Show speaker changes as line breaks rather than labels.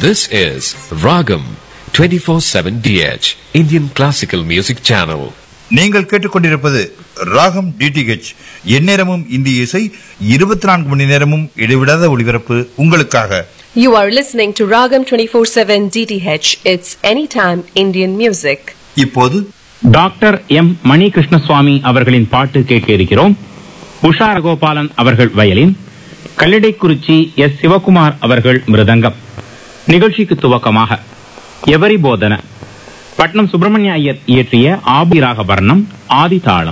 This is Ragam 24/7 DH Indian Classical Music Channel.
நீங்கள் கேட்டுக்கொண்டிருப்பது ராகம் டிடிஹெச் எந்நேரமும் இந்திய இசை இருபத்தி நான்கு மணி நேரமும் இடைவிடாத ஒளிபரப்பு உங்களுக்காக
You are listening to Ragam 24/7 DTH. It's anytime Indian music.
இப்போது
டாக்டர் எம் மணி கிருஷ்ணசுவாமி அவர்களின் பாட்டு கேட்க இருக்கிறோம் உஷா ரகோபாலன் அவர்கள் வயலின் கல்லிடைக்குறிச்சி எஸ் சிவகுமார் அவர்கள் மிருதங்கம் நிகழ்ச்சிக்கு துவக்கமாக எவரி போதன பட்னம் சுப்பிரமணிய ஐயர் இயற்றிய ஆபிராக வர்ணம் ஆதி தாளம்